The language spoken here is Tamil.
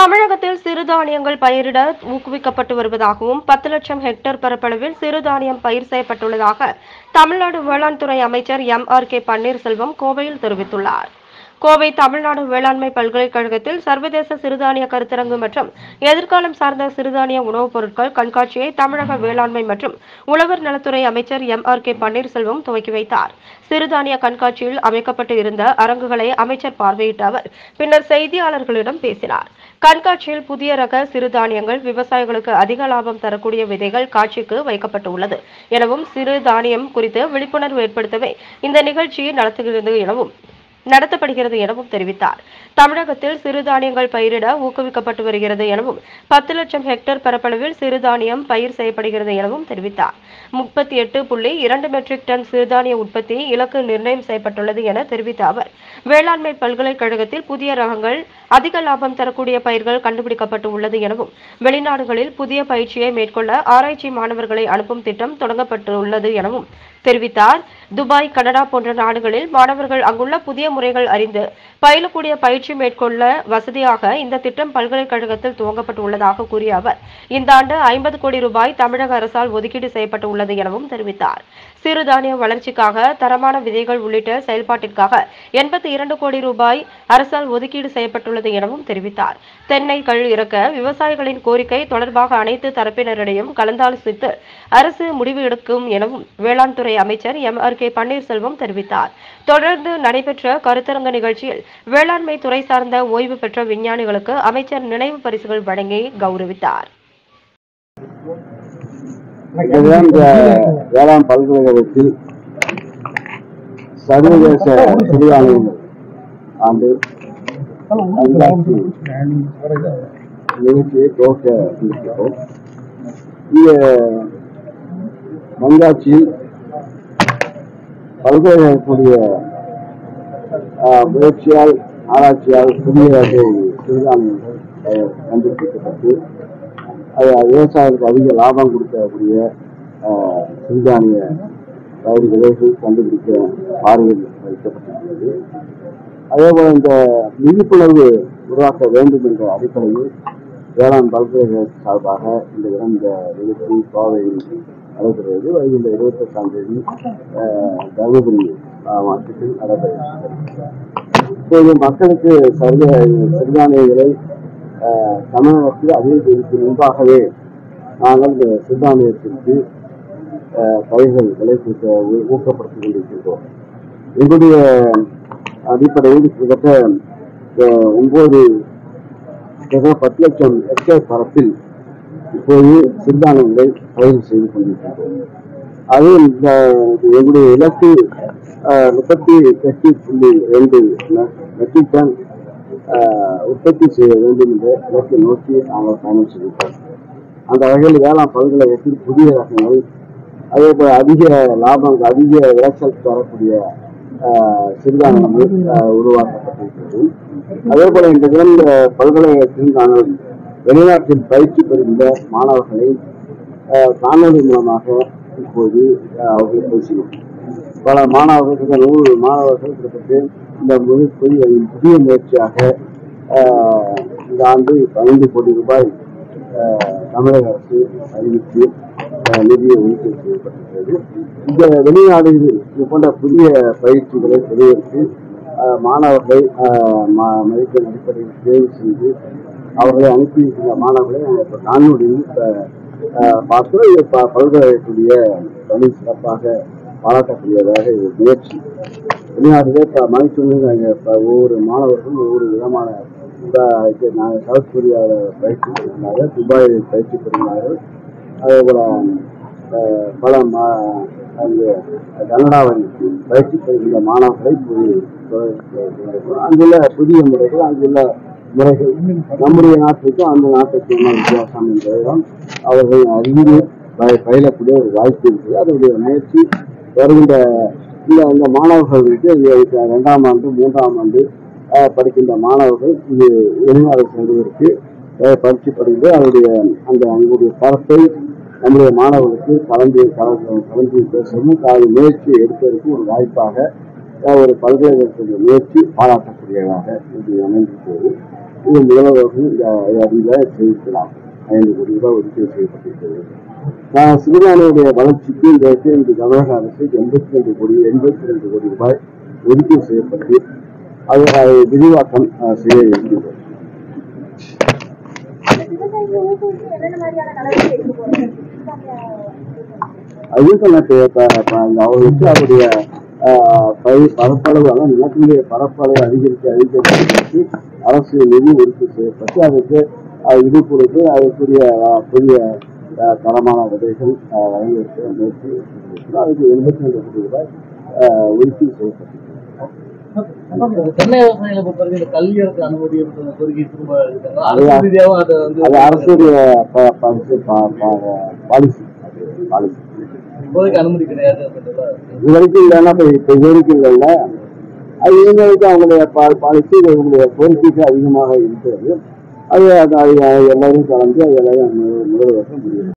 தமிழகத்தில் சிறுதானியங்கள் பயிரிட ஊக்குவிக்கப்பட்டு வருவதாகவும் பத்து லட்சம் ஹெக்டேர் பரப்பளவில் சிறுதானியம் பயிர் செய்யப்பட்டுள்ளதாக தமிழ்நாடு வேளாண் துறை அமைச்சர் எம் ஆர் கே பன்னீர்செல்வம் கோவையில் தெரிவித்துள்ளார் கோவை தமிழ்நாடு வேளாண்மை பல்கலைக்கழகத்தில் சர்வதேச சிறுதானிய கருத்தரங்கு மற்றும் எதிர்காலம் சார்ந்த சிறுதானிய உணவுப் பொருட்கள் கண்காட்சியை தமிழக வேளாண்மை மற்றும் உழவர் நலத்துறை அமைச்சர் எம் ஆர் கே பன்னீர்செல்வம் துவக்கி வைத்தார் சிறுதானிய கண்காட்சியில் அமைக்கப்பட்டு இருந்த அரங்குகளை அமைச்சர் பார்வையிட்ட அவர் பின்னர் செய்தியாளர்களிடம் பேசினார் கண்காட்சியில் புதிய ரக சிறுதானியங்கள் விவசாயிகளுக்கு அதிக லாபம் தரக்கூடிய விதைகள் காட்சிக்கு வைக்கப்பட்டு உள்ளது எனவும் சிறுதானியம் குறித்து விழிப்புணர்வு ஏற்படுத்தவே இந்த நிகழ்ச்சியை நடத்துகிறது எனவும் நடத்தப்படுகிறது எனவும் தெரிவித்தார் தமிழகத்தில் சிறுதானியங்கள் பயிரிட ஊக்குவிக்கப்பட்டு வருகிறது எனவும் பத்து லட்சம் ஹெக்டேர் பரப்பளவில் சிறுதானியம் பயிர் செய்யப்படுகிறது எனவும் தெரிவித்தார் முப்பத்தி எட்டு புள்ளி இரண்டு மெட்ரிக் டன் சிறுதானிய உற்பத்தி இலக்கு நிர்ணயம் செய்யப்பட்டுள்ளது என தெரிவித்த அவர் வேளாண்மை பல்கலைக்கழகத்தில் புதிய ரகங்கள் அதிக லாபம் தரக்கூடிய பயிர்கள் கண்டுபிடிக்கப்பட்டு உள்ளது எனவும் வெளிநாடுகளில் புதிய பயிற்சியை மேற்கொள்ள ஆராய்ச்சி மாணவர்களை அனுப்பும் திட்டம் தொடங்கப்பட்டுள்ளது எனவும் தெரிவித்தார் துபாய் கனடா போன்ற நாடுகளில் மாணவர்கள் அங்குள்ள புதிய முறைகள் அறிந்து பயிலக்கூடிய பயிற்சி மேற்கொள்ள வசதியாக இந்த திட்டம் பல்கலைக்கழகத்தில் துவங்கப்பட்டு உள்ளதாக கூறிய அவர் இந்த ஆண்டு ஐம்பது கோடி ரூபாய் தமிழக அரசால் ஒதுக்கீடு செய்யப்பட்டு உள்ளது எனவும் தெரிவித்தார் சிறுதானிய வளர்ச்சிக்காக தரமான விதைகள் உள்ளிட்ட செயல்பாட்டிற்காக எண்பத்தி இரண்டு கோடி ரூபாய் அரசால் ஒதுக்கீடு செய்யப்பட்டுள்ளது எனவும் தெரிவித்தார் தென்னை கள் இறக்க விவசாயிகளின் கோரிக்கை தொடர்பாக அனைத்து தரப்பினரிடையும் கலந்தாலோசித்து அரசு முடிவு எடுக்கும் எனவும் வேளாண் துறை அமைச்சர் எம் ஆர் கே பன்னீர்செல்வம் தெரிவித்தார் தொடர்ந்து நடைபெற்ற கருத்தரங்க நிகழ்ச்சியில் வேளாண்மை துறை சார்ந்த ஓய்வு பெற்ற விஞ்ஞானிகளுக்கு அமைச்சர் நினைவு பரிசுகள் வழங்கி கௌரவித்தார் இதுதான் இந்த வேளாண் பல்கலைக்கழகத்தில் சர்வதேச சிறுதானியம் ஆண்டு கண்காட்சி நிகழ்ச்சியை துவக்க இருக்கிறோம் இந்த கண்காட்சியில் பல்கலைக்கழகத்துடைய ஆஹ், முயற்சியால் ஆராய்ச்சியால் புதிய வகை சிறுதானியங்கள் ஆஹ், கண்டுபிடிக்கப்பட்டு அது விவசாயிகளுக்கு அதிக லாபம் கொடுக்கக்கூடிய ஆஹ், சிறுதானிய பயிர் விதைகள் கண்டுபிடிக்க பார்வையில் வைக்கப்பட்டிருக்கிறது அதே போல இந்த விழிப்புணர்வு உருவாக்க வேண்டும் என்ற அடிப்படையில் வேளாண் பல்கலைக்கழக சார்பாக இந்த இடம் இந்த நிகழ்ச்சி கோவையில் நடைபெறுவது வருகின்ற இருபத்தி எட்டாம் தேதி ஆஹ், தருமபுரி மாவட்டத்தில் நடைபெறுகிறது இப்போது மக்களுக்கு சர்வ சிறுதானியங்களை ஆஹ், தமிழகத்தில் அதிகரிப்பதற்கு முன்பாகவே நாங்கள் இந்த சிறுதானியத்திற்கு ஆஹ், பயிர்கள் விளைவிக்க ஊ- ஊக்கப்படுத்திக் கொண்டிருக்கின்றோம் எங்களுடைய அடிப்படையில் கிட்டத்தட்ட ஆஹ், ஒன்பது கிட்டத்தட்ட பத்து லட்சம் ஹெக்டேர் பரப்பில் இப்போது சிறுதானியங்களை பயிர் செய்து கொண்டிருக்கின்றோம் அது இந்த எங்களுடைய இலக்கு ஆஹ், முப்பத்தி எட்டு புள்ளி ரெண்டு மெட்ரிக் டன் ஆஹ், உற்பத்தி செய்ய வேண்டும் என்ற இலக்கை நோக்கி நாங்கள் பயணம் செய்கிறோம் அந்த வகையில் வேளாண் பல்கலைக்கழகத்தில் புதிய ரகங்கள் அதே போல அதிக லாபம் அதிக விளைச்சல் தரக்கூடிய ஆஹ், சிறுதானியங்கள் ஆஹ், உருவாக்கப்பட்டிருக்கிறது அதே போல இந்த தினம் இந்த பல்கலைக்கழகத்தில் நாங்கள் வெளிநாட்டில் பயிற்சி பெறுகின்ற மாணவர்களை ஆஹ், காணொலி மூலமாக இப்போது ஆஹ், அவர்கள் பேசினோம் பல மாணவர்கள் கிட்ட நூறு மாணவர்கள் கிட்டத்தட்ட இந்த முழு புதிய புதிய முயற்சியாக ஆஹ், இந்த ஆண்டு ஐந்து கோடி ரூபாய் ஆஹ், தமிழக அரசு அறிவித்து ஆஹ், நிதியை ஒதுக்கீடு செய்யப்பட்டிருக்கிறது இந்த வெளிநாடுகளில் இது போன்ற புதிய பயிற்சிகளை பெறுவதற்கு ஆஹ், மாணவர்களை ஆஹ், ம- மதிப்பெண் அடிப்படையில் தேர்வு செய்து அவர்களை அனுப்பி இந்த மாணவர்களை நாங்கள் இப்போ காணொலியில் ஆஹ், ஆஹ், பார்த்து இது ப- பல்கலைக்கழகத்துடைய பணி சிறப்பாக பாராட்டக்கூடியதாக இது முயற்சி வெளிநாட்டிலே இப்போ மனுஷங்க நாங்கள் இப்போ ஒவ்வொரு மாணவர்களும் ஒவ்வொரு விதமான இப்போ இது நாங்கள் சவுத் கொரியாவில் பயிற்சி பெறுகிறார்கள் துபாயில் பயிற்சி பெறுகிறார்கள் அதே போல் அஹ், பல மா அங்கு கனடாவில் பயிற்சி பெறுகின்ற மாணவர்களை இப்போது தொடர்பு அங்குள்ள புதிய முறைகள் அங்குள்ள முறைகள் நம்முடைய நாட்டுக்கும் அந்த நாட்டுக்கு என்ன வித்தியாசம் என்பதையும் அவர்கள் அறிந்து பய- பயிலக்கூடிய ஒரு வாய்ப்பு இருக்குது அதனுடைய முயற்சி வருகின்ற இந்த இந்த மாணவர்களுக்கு இங்க இப்ப இரண்டாம் ஆண்டு மூன்றாம் ஆண்டு அஹ், படிக்கின்ற மாணவர்கள் இது வெளிநாடு செல்வதற்கு அஹ், பயிற்சி படித்து அதனுடைய அந்த அவங்களுடைய தரத்தை நம்முடைய மாணவர்களுக்கு கலந்து கலந்து கலந்து பேசவும் அது முயற்சி எடுப்பதற்கு ஒரு வாய்ப்பாக அஹ், ஒரு பல்கலைக்கழகத்துடைய முயற்சி பாராட்டக்கூடியதாக இது அமைந்திருக்கிறது இது முதல்வர்கள் இந்த அதில் செய்திருக்கலாம் ஐந்து கோடி ரூபாய் ஒதுக்கீடு செய்யப்பட்டிருக்கிறது நான் சிறுதானியுடைய வளர்ச்சிக்கு இந்த இடத்தில் இந்த தமிழக அரசு எண்பத்தி ரெண்டு கோடி எண்பத்தி ரெண்டு கோடி ரூபாய் ஒதுக்கீடு செய்யப்பட்டு அது அதை விரிவாக்கம் அஹ், செய்ய இருக்கிறது விவசாயிகளை ஊக்குவிக்க என்னென்ன மாதிரியான நடவடிக்கை எடுக்க போறீங்க அதுவும் எனக்கு ப- ப- அந்த அவர்களுக்கு அவருடைய ஆஹ், பயிர் பரப்பளவு அதாவது நிலத்தினுடைய பரப்பளவை அதிகரிக்க அதிகரிப்பதற்கு அரசு நிதி ஒதுக்கீடு செய்யப்பட்டு அதுக்கு ஆஹ், இது கொடுத்து அதற்குரிய ஆஹ், புதிய ஆஹ், தரமான விதைகள் ஆஹ், வழங்குவதற்கு முயற்சி எடுத்திருக்கிறோம். அதுக்கு எண்பத்தி ரெண்டு கோடி ரூபாய் ஆஹ், ஒதுக்கீடு செய்யப்பட்டிருக்கிறது இந்த தென்னை விவசாயிகளை பொறுத்தவரைக்கும் இந்த கல்வியற்கு அனுமதி அப்படின்ற கோரிக்கை திரும்ப இருக்காங்க அது அரசு ரீதியாகவும் அதை வந்து அது அரசுடைய ப- ப- ப- ப- பாலிசி அது பாலிசி இப்போதைக்கு அனுமதி கிடையாது அப்படின்றத இது வரைக்கும் இல்லைன்னா இப்ப இப்ப இது வரைக்கும் இல்லைல்ல அது இவங்க வரைக்கும் அவங்களுடைய பா- பாலிசி இது இவங்களுடைய கோரிக்கைக்கு அதிகமாக இருக்கிறது அது அது அது எல்லாரும் கலந்து அது எல்லாரும் முதல்வர்கள் முடியும்